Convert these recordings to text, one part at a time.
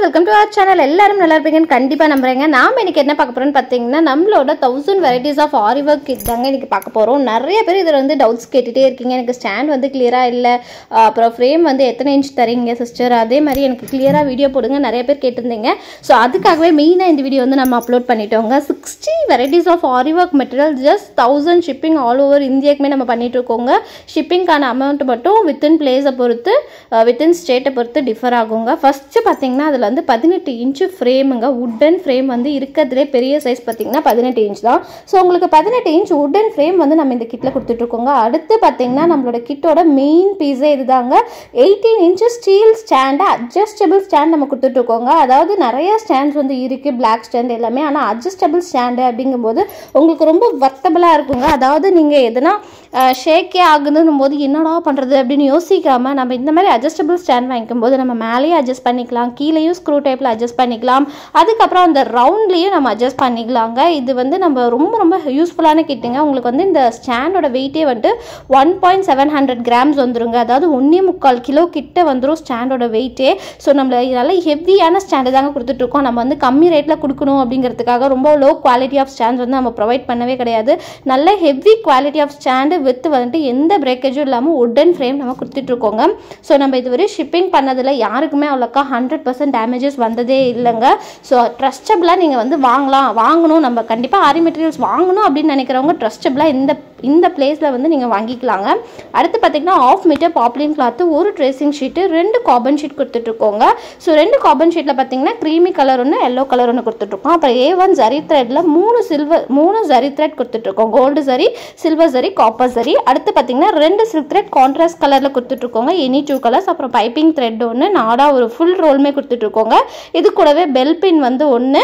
welcome to our channel எல்லாரும் நல்லா இருப்பீங்கன்னு கண்டிப்பாக நம்புறேங்க நாம இன்னைக்கு என்ன பார்க்க போறோம்னு பார்த்தீங்கன்னா நம்மளோட thousand varieties of aari work தாங்க இன்னைக்கு பார்க்க போகிறோம் நிறைய பேர் இதில் வந்து டவுட்ஸ் கேட்டுகிட்டே இருக்கீங்க எனக்கு ஸ்டாண்ட் வந்து கிளியராக இல்லை அப்புறம் ஃப்ரேம் வந்து எத்தனை இன்ச் தரீங்க சிஸ்டர் அதே மாதிரி எனக்கு கிளியராக வீடியோ போடுங்க நிறைய பேர் கேட்டிருந்தீங்க ஸோ அதுக்காகவே மெயினாக இந்த வீடியோ வந்து நம்ம அப்லோட் பண்ணிட்டோங்க sixty varieties of aari work material just thousand shipping all over இந்தியாவுக்குமே நம்ம பண்ணிட்டு இருக்கோங்க ஷிப்பிங்கான அமௌண்ட் மட்டும் வித்தின் பிளேஸை பொறுத்து வித்தின் ஸ்டேட்டை பொறுத்து டிஃபர் ஆகுங்க ஃபஸ்ட்டு பார்த்தீங்கன்னா அதில் வந்து பதினெட்டு இன்ச்சு ஃப்ரேமுங்க உட்டன் ஃப்ரேம் வந்து இருக்கிறதுலே பெரிய சைஸ் பார்த்தீங்கன்னா பதினெட்டு இன்ச் தான் ஸோ உங்களுக்கு பதினெட்டு இன்ச் உட்டன் ஃப்ரேம் வந்து நம்ம இந்த கிட்டில் கொடுத்துட்ருக்கோங்க அடுத்து பார்த்தீங்கன்னா நம்மளோட கிட்டோட மெயின் பீஸே இதுதாங்க eighteen inch steel stand adjustable stand நம்ம கொடுத்துட்ருக்கோங்க அதாவது நிறைய ஸ்டாண்ட்ஸ் வந்து இருக்குது பிளாக் ஸ்டாண்ட் எல்லாமே ஆனால் அட்ஜஸ்டபிள் ஸ்டாண்டு அப்படிங்கும்போது உங்களுக்கு ரொம்ப வர்த்தபுளாக இருக்குங்க அதாவது நீங்கள் எதனா ஷேக்கே ஆகுதுன்னும் போது என்னடா பண்ணுறது அப்படின்னு யோசிக்காம நம்ம இந்த மாதிரி அட்ஜஸ்டபிள் ஸ்டாண்ட் வாங்கிக்கும் போது நம்ம மேலேயும் அட்ஜஸ்ட் பண்ணிக்கலாம் கீழேயும் ஸ்க்ரூ டைப்பில் அட்ஜஸ்ட் பண்ணிக்கலாம் அதுக்கப்புறம் அந்த ரவுண்ட்லேயும் நம்ம அட்ஜஸ்ட் பண்ணிக்கலாங்க இது வந்து நம்ம ரொம்ப ரொம்ப யூஸ்ஃபுல்லான கிட்டுங்க உங்களுக்கு வந்து இந்த ஸ்டாண்டோட வெயிட்டே வந்துட்டு one point seven hundred grams வந்துருங்க அதாவது ஒன்றே முக்கால் கிலோ கிட்ட வந்துடும் ஸ்டாண்டோட வெயிட்டே ஸோ நம்ம நல்ல ஹெவியான ஸ்டாண்டு தாங்க கொடுத்துட்ருக்கோம் நம்ம வந்து கம்மி ரேட்டில் கொடுக்கணும் அப்படிங்கிறதுக்காக ரொம்ப லோ குவாலிட்டி ஆஃப் ஸ்டாண்ட்ஸ் வந்து நம்ம ப்ரொவைட் பண்ணவே கிடையாது நல்ல heavy quality of stand with வந்துட்டு எந்த பிரேக்கேஜும் இல்லாமல் உட்டன் ஃப்ரேம் நம்ம கொடுத்துட்ருக்கோங்க ஸோ நம்ம இதுவரை ஷிப்பிங் பண்ணதில் யாருக்குமே அவ்வளோக்கா ஹண்ட்ரட் பர்சன்ட் டேமேஜஸ் வந்ததே இல்லைங்க ஸோ ட்ரஸ்டபுளாக நீங்கள் வந்து வாங்கலாம் வாங்கணும் நம்ம கண்டிப்பாக ஆரி மெட்டீரியல்ஸ் வாங்கணும் அப்படின்னு நினைக்கிறவங்க ட்ரஸ்டபுளாக இந்த இந்த பிளேஸில் வந்து நீங்கள் வாங்கிக்கலாங்க அடுத்து பார்த்தீங்கன்னா ஆஃப் மீட்டர் பாப்ளின் கிளாத்து ஒரு ட்ரெஸ்ஸிங் ஷீட்டு ரெண்டு காபன் ஷீட் கொடுத்துட்ருக்கோங்க ஸோ ரெண்டு காபன் ஷீட்டில் பார்த்தீங்கன்னா க்ரீமி கலர் ஒன்று எல்லோ கலர் ஒன்று கொடுத்துட்ருக்கோம் அப்புறம் ஏ ஒன் ஜரி த்ரெட்டில் மூணு சில்வர் மூணு ஜரி த்ரெட் கொடுத்துட்ருக்கோம் gold zari silver zari copper zari அடுத்து பார்த்தீங்கன்னா ரெண்டு சில்க் த்ரெட் கான்ட்ராஸ்ட் கலரில் கொடுத்துட்ருக்கோங்க எனி டூ கலர்ஸ் அப்புறம் பைப்பிங் த்ரெட் ஒன்று நாடா ஒரு ஃபுல் ரோலுமே கொடுத்துட்ருக்கோங்க இது கூடவே பெல் பின் வந்து ஒன்று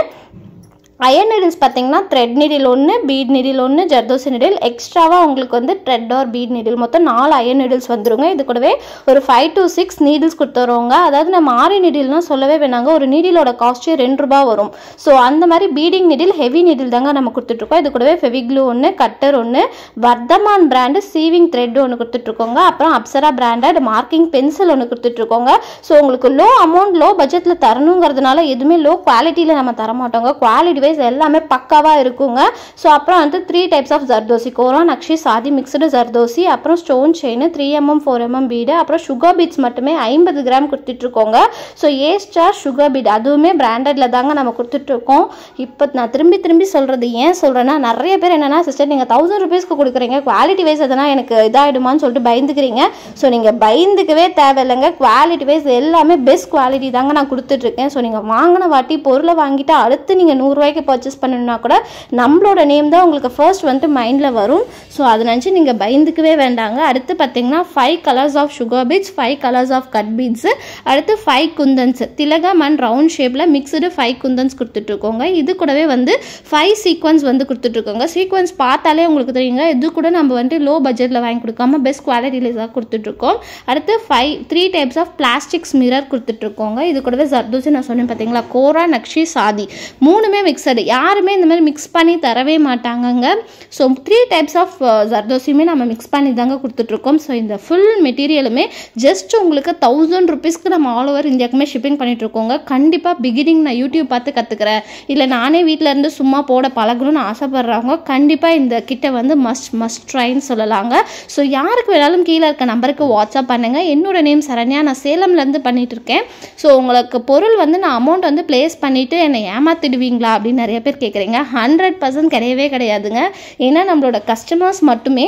அயன் நீடில்ஸ் பார்த்தீங்கன்னா த்ரெட் நீடில் ஒன்று பீட் நீடில் ஒன்று ஜர்தோசி நீடில் எக்ஸ்ட்ராவாக உங்களுக்கு வந்து த்ரெட் ஆர் பீட் நீடில் மொத்தம் நாலு அயன் நீடில்ஸ் வந்துருங்க இது கூடவே ஒரு ஃபைவ் டு சிக்ஸ் நீடில்ஸ் கொடுத்துருவோங்க அதாவது நம்ம ஆரி நீடில்னால் சொல்லவே வேணாங்க ஒரு நீடிலோட காஸ்ட்டே ரெண்டு ரூபா வரும் ஸோ அந்த மாதிரி பீடிங் நீடில் ஹெவி நீடில் தாங்க நம்ம கொடுத்துட்ருக்கோம் இது கூடவே ஃபெவிக்ளூ ஒன்று கட்டர் ஒன்று வர்தமான் பிராண்டு சீவிங் த்ரெட் ஒன்று கொடுத்துட்ருக்கோங்க அப்புறம் அப்சரா பிராண்டட் மார்க்கிங் பென்சில் ஒன்று கொடுத்துட்ருக்கோங்க ஸோ உங்களுக்கு லோ அமௌண்ட் லோ பட்ஜெட்டில் தரணுங்கிறதுனால எதுவுமே லோ குவாலிட்டியில் நம்ம தர மாட்டோங்க குவாலிட்டி வைஸ் எல்லாமே பக்காவாக இருக்குங்க ஸோ அப்புறம் வந்து த்ரீ டைப்ஸ் ஆஃப் ஜர்தோசி கோரா நக்ஷி சாதி மிக்சடு ஜர்தோசி அப்புறம் stone chain three mm four mm bead அப்புறம் சுகர் பீட்ஸ் மட்டுமே ஐம்பது கிராம் கொடுத்துட்ருக்கோங்க so a star sugar bead அதுவுமே பிராண்டடில் தாங்க நம்ம கொடுத்துட்ருக்கோம் இப்போ நான் திரும்பி திரும்பி சொல்கிறது ஏன் சொல்கிறேன்னா நிறைய பேர் என்னென்னா சிஸ்டர் நீங்கள் தௌசண்ட் ருபீஸ்க்கு கொடுக்குறீங்க குவாலிட்டி வைஸ் எதனா எனக்கு இதாகிடுமான்னு சொல்லிட்டு பயந்துக்கிறீங்க ஸோ நீங்கள் பயந்துக்கவே தேவையில்லைங்க குவாலிட்டி வைஸ் எல்லாமே பெஸ்ட் குவாலிட்டி தாங்க நான் கொடுத்துட்ருக்கேன் ஸோ நீங்கள் வாங்கின வாட்டி பொருளை வாங்கிட்டு அடுத்து நீங்கள் நூறுரூவாய்க்கு பர்ச்சேஸ் பண்ணணும்னா கூட நம்மளோட நேம் தான் உங்களுக்கு ஃபர்ஸ்ட் வந்துட்டு மைண்டில் வரும் ஸோ அதை நினச்சி நீங்கள் பயந்துக்கவே வேண்டாங்க அடுத்து பார்த்தீங்கன்னா five colours of sugar beads five colours of cut beads அடுத்து ஃபைவ் குந்தன்ஸ் திலகம் அண்ட் ரவுண்ட் ஷேப்பில் மிக்சடு ஃபைவ் குந்தன்ஸ் கொடுத்துட்ருக்கோங்க இது கூடவே வந்து ஃபைவ் சீக்வன்ஸ் வந்து கொடுத்துட்ருக்கோங்க சீக்வன்ஸ் பார்த்தாலே உங்களுக்கு தெரியுங்க இது கூட நம்ம வந்துட்டு லோ பட்ஜெட்டில் வாங்கி கொடுக்காம பெஸ்ட் குவாலிட்டியில் தான் கொடுத்துட்ருக்கோம் அடுத்து five three types of plastics mirror கொடுத்துட்ருக்கோங்க இது கூடவே ஜர்தூசி நான் சொன்னேன் பார்த்தீங்களா கோரா நக்ஷி சாதி மூணுமே மிக்சடு யாருமே இந்த மாதிரி மிக்ஸ் பண்ணி தரவே மாட்டாங்கங்க ஸோ த்ரீ டைப்ஸ் ஆஃப் ஜர்தோசியுமே நம்ம மிக்ஸ் பண்ணி தாங்க கொடுத்துட்ருக்கோம் ஸோ இந்த ஃபுல் மெட்டீரியலுமே ஜஸ்ட் உங்களுக்கு தௌசண்ட் ருபீஸ்க்கு நம்ம ஆல் ஓவர் இந்தியாவுக்குமே ஷிப்பிங் பண்ணிகிட்ருக்கோங்க கண்டிப்பாக பிகினிங் நான் யூடியூப் பார்த்து கற்றுக்கிறேன் இல்லை நானே வீட்டில் இருந்து சும்மா போட பழகணும்னு ஆசைப்பட்றவங்க கண்டிப்பாக இந்த கிட்ட வந்து மஸ்ட் மஸ்ட் ட்ரைன்னு சொல்லலாங்க ஸோ யாருக்கு வேணாலும் கீழே இருக்க நம்பருக்கு வாட்ஸ்அப் பண்ணுங்கள் என்னோட நேம் சரண்யா நான் சேலம்லேருந்து பண்ணிகிட்டு இருக்கேன் ஸோ உங்களுக்கு பொருள் வந்து நான் அமௌண்ட் வந்து ப்ளேஸ் பண்ணிவிட்டு என்னை ஏமாத்திடுவீங்களா அப்படின்னு நிறைய பேர் கேட்குறீங்க ஹண்ட்ரட் பர்சன்ட் கிடையவே கிடையாதுங்க ஏன்னா நம்மளோட கஸ்டமர்ஸ் மட்டுமே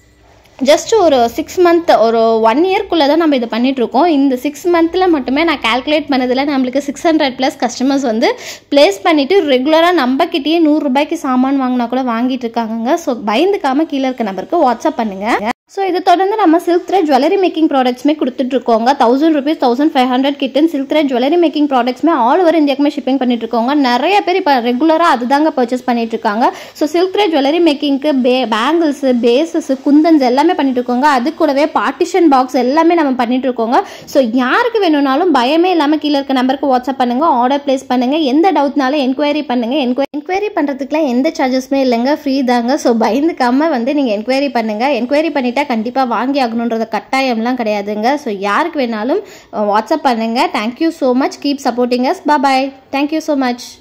ஜஸ்ட் ஒரு சிக்ஸ் மந்த் ஒரு ஒன் இயர்க்குள்ளே தான் நம்ம இது பண்ணிகிட்ருக்கோம் இந்த சிக்ஸ் மந்தில் மட்டுமே நான் கால்குலேட் பண்ணதில் நம்மளுக்கு சிக்ஸ் ஹண்ட்ரட் ப்ளஸ் கஸ்டமர்ஸ் வந்து ப்ளேஸ் பண்ணிவிட்டு ரெகுலராக நம்மக்கிட்டேயே நூறுரூபாய்க்கு சாமான் வாங்கினா கூட வாங்கிட்டு இருக்காங்க ஸோ பயந்துக்காமல் கீழே இருக்க நம்பருக்கு வாட்ஸ்அப் பண்ணுங்கள் ஸோ இது தொடர்ந்து நம்ம சில்க் த்ரெட் ஜுவல்லரி மேக்கிங் ப்ராடக்ட்ஸ்மே கொடுத்துட்ருக்கோங்க thousand rupees thousand five hundred கிட்டன் சில்க் த்ரெட் ஜுவல்லரி மேக்கிங் ப்ராடக்ட்ஸ்மே ஆல் ஓவர் இந்தியாக்குமே ஷிப்பிங் பண்ணிட்டு இருக்கோங்க நிறைய பேர் இப்போ ரெகுலராக அதுதாங்க பர்ச்சேஸ் பண்ணிட்டு இருக்காங்க ஸோ சில்க் த்ரெட் ஜுவல்லரி மேக்கிங்க்கு பே பேங்கிள்ஸ் பேசஸ் குந்தன்ஸ் எல்லாமே பண்ணிட்டு இருக்கோங்க அது கூடவே பார்ட்டிஷன் பாக்ஸ் எல்லாமே நம்ம பண்ணிட்டு இருக்கோங்க ஸோ யாருக்கு வேணும்னாலும் பயமே இல்லாமல் கீழே இருக்க நம்பருக்கு வாட்ஸ்அப் பண்ணுங்க ஆர்டர் பிளேஸ் பண்ணுங்க எந்த டவுட்னாலும் என்கொயரி பண்ணுங்க என்கொயரி என்கொயரி பண்ணுறதுக்குலாம் எந்த சார்ஜஸ்மே இல்லைங்க ஃப்ரீ தாங்க ஸோ பயந்துக்காம வந்து நீங்கள் என்கொயரி பண்ணுங்க என்கொயரி பண்ணிட்டு கேட்டால் கண்டிப்பாக வாங்கி ஆகணுன்றத கட்டாயம்லாம் கிடையாதுங்க ஸோ யாருக்கு வேணாலும் வாட்ஸ்அப் பண்ணுங்கள் thank you so much keep supporting us bye thank you so much